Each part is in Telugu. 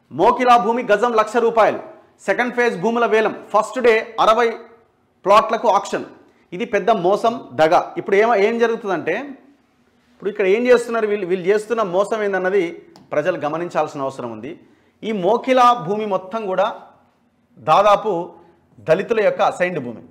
మోకిలా భూమి గజం లక్ష రూపాయలు సెకండ్ ఫేజ్ భూముల వేలం ఫస్ట్ డే అరవై ప్లాట్లకు ఆక్షన్ ఇది పెద్ద మోసం దగ ఇప్పుడు ఏమ ఏం జరుగుతుందంటే ఇప్పుడు ఇక్కడ ఏం చేస్తున్నారు వీళ్ళు వీళ్ళు చేస్తున్న మోసం ఏందన్నది ప్రజలు గమనించాల్సిన అవసరం ఉంది ఈ మోకిలా భూమి మొత్తం కూడా దాదాపు దళితుల యొక్క అసైన్డ్ భూమి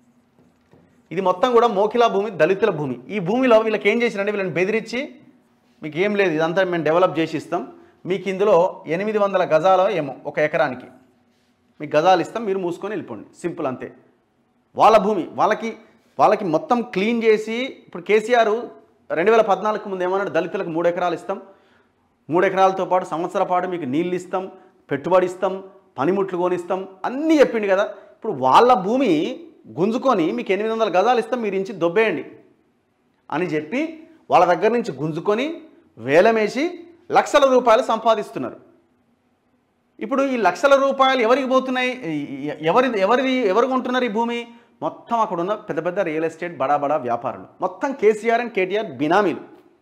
ఇది మొత్తం కూడా మోకిలా భూమి దళితుల భూమి ఈ భూమిలో వీళ్ళకి ఏం చేసిరంటే వీళ్ళని బెదిరించి మీకు ఏం లేదు ఇదంతా మేము డెవలప్ చేసి ఇస్తాం మీకు ఇందులో ఎనిమిది వందల గజాలో ఏమో ఒక ఎకరానికి మీకు గజాలు ఇస్తాం మీరు మూసుకొని వెళ్ళిపోండి సింపుల్ అంతే వాళ్ళ భూమి వాళ్ళకి వాళ్ళకి మొత్తం క్లీన్ చేసి ఇప్పుడు కేసీఆర్ రెండు వేల పద్నాలుగు ముందు ఏమన్నాడు దళితులకు మూడు ఎకరాలు ఇస్తాం మూడు ఎకరాలతో పాటు సంవత్సర పాటు మీకు నీళ్ళు ఇస్తాం పెట్టుబడి ఇస్తాం పనిముట్లు కొనిస్తాం అన్నీ చెప్పిండు కదా ఇప్పుడు వాళ్ళ భూమి గుంజుకొని మీకు ఎనిమిది వందల గజాలు ఇస్తాం మీరు ఇంచి దొబ్బేయండి అని చెప్పి వాళ్ళ దగ్గర నుంచి గుంజుకొని వేలమేసి లక్షల రూపాయలు సంపాదిస్తున్నారు ఇప్పుడు ఈ లక్షల రూపాయలు ఎవరికి పోతున్నాయి ఎ- ఎవరిది ఎవరిది ఎవరు కొంటున్నారు ఈ భూమి మొత్తం అక్కడ ఉన్న పెద్ద పెద్ద రియల్ ఎస్టేట్ బడా బడా వ్యాపారులు మొత్తం కేసీఆర్ అండ్ కేటీఆర్ బినామీలు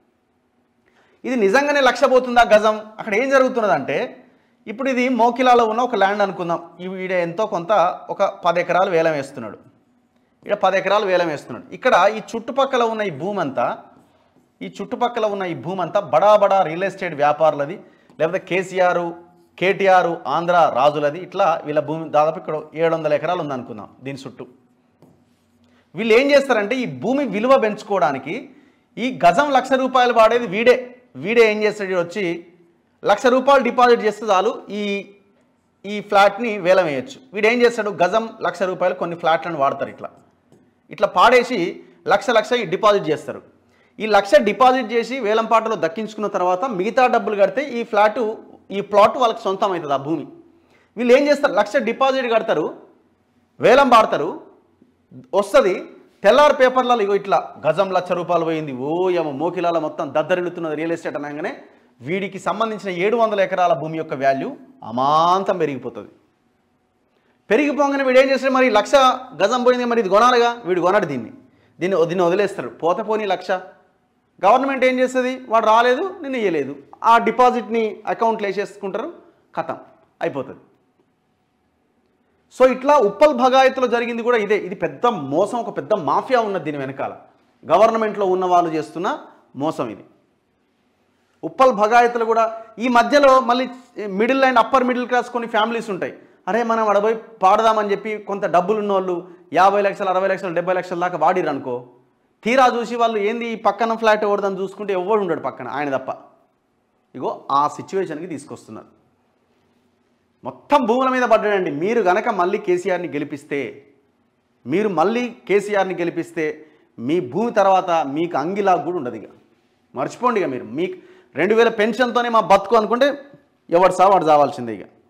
ఇది నిజంగానే లక్ష పోతుందా గజం అక్కడ ఏం జరుగుతున్నదంటే ఇప్పుడు ఇది మోకిలాలో ఉన్న ఒక ల్యాండ్ అనుకుందాం ఈ- ఈడ ఎంతో కొంత ఒక పది ఎకరాలు వేలం వేస్తున్నాడు ఇక్కడ పది ఎకరాలు వేలం వేస్తున్నాడు ఇక్కడ ఈ చుట్టుపక్కల ఉన్న ఈ భూమి అంతా ఈ చుట్టుపక్కల ఉన్న ఈ భూమి అంతా బడా బడా రియల్ ఎస్టేట్ వ్యాపారులది లేకపోతే కేసీఆర్ కేటీఆర్ ఆంధ్ర రాజులది ఇట్లా వీళ్ళ భూమి దాదాపు ఇక్కడ ఏడు వందల ఎకరాలు ఉందనుకుందాం దీని చుట్టూ వీళ్ళు ఏం చేస్తారంటే ఈ భూమి విలువ పెంచుకోవడానికి ఈ గజం లక్ష రూపాయలు వాడేది వీడే వీడే ఏం చేస్తాడు ఈడు వచ్చి లక్ష రూపాయలు డిపాజిట్ చేస్తే చాలు ఈ ఈ ఫ్లాట్ని వేలం వేయచ్చు వీడు ఏం చేస్తాడు గజం లక్ష రూపాయలు కొన్ని ఫ్లాట్లను వాడతారు ఇట్లా ఇట్లా పాడేసి లక్ష లక్ష డిపాజిట్ చేస్తారు ఈ లక్ష డిపాజిట్ చేసి వేలంపాటలో దక్కించుకున్న తర్వాత మిగతా డబ్బులు కడితే ఈ ఫ్లాటు ఈ ప్లాట్ వాళ్ళకి సొంతం అవుతుంది ఆ భూమి వీళ్ళు ఏం చేస్తారు లక్ష డిపాజిట్ కడతారు వేలం పాడతారు వస్తుంది తెల్లారి పేపర్లలో ఇగో ఇట్లా గజం లక్ష రూపాయలు పోయింది ఓ ఏమో మోకిలాల మొత్తం దద్దరిల్లుతున్నది రియల్ ఎస్టేట్ అనగానే వీడికి సంబంధించిన ఏడు వందల ఎకరాల భూమి యొక్క వాల్యూ అమాంతం పెరిగిపోతుంది పెరిగిపోగానే వీడు ఏం చేస్తాడు మరి లక్ష గజం పోయింది మరి ఇది కొనాలిగా వీడు కొనడు దీన్ని దీన్ని దీన్ని వదిలేస్తాడు పోత పోని లక్ష గవర్నమెంట్ ఏం చేస్తుంది వాడు రాలేదు నేను ఇయ్యలేదు ఆ డిపాజిట్ని అకౌంట్లో వేసేసుకుంటారు కథం అయిపోతుంది సో ఇట్లా ఉప్పల్ భగాయత్లో జరిగింది కూడా ఇదే ఇది పెద్ద మోసం ఒక పెద్ద మాఫియా ఉన్నది దీని వెనకాల గవర్నమెంట్లో ఉన్న వాళ్ళు చేస్తున్న మోసం ఇది ఉప్పల్ భగాయత్లు కూడా ఈ మధ్యలో మళ్ళీ middle and upper middle class కొన్ని ఫ్యామిలీస్ ఉంటాయి అరే మనం అడబోయి పాడదామని చెప్పి కొంత డబ్బులు ఉన్న వాళ్ళు యాభై లక్షలు అరవై లక్షలు డెబ్బై లక్షల దాకా వాడిరు అనుకో తీరా చూసి వాళ్ళు ఏంది ఈ పక్కన ఫ్లాట్ ఎవడదని చూసుకుంటే ఎవడు ఉండడు పక్కన ఆయన తప్ప ఇగో ఆ సిచ్యువేషన్కి తీసుకొస్తున్నారు మొత్తం భూముల మీద పడ్డాడండి మీరు గనక మళ్ళీ కేసీఆర్ని గెలిపిస్తే మీరు మళ్ళీ కేసీఆర్ని గెలిపిస్తే మీ భూమి తర్వాత మీకు అంగిలా కూడా ఉండదు ఇక మర్చిపోండి ఇక మీరు మీకు రెండు వేల పెన్షన్తోనే మా బతుకు అనుకుంటే ఎవడు సా వాడు చావాల్సిందే ఇక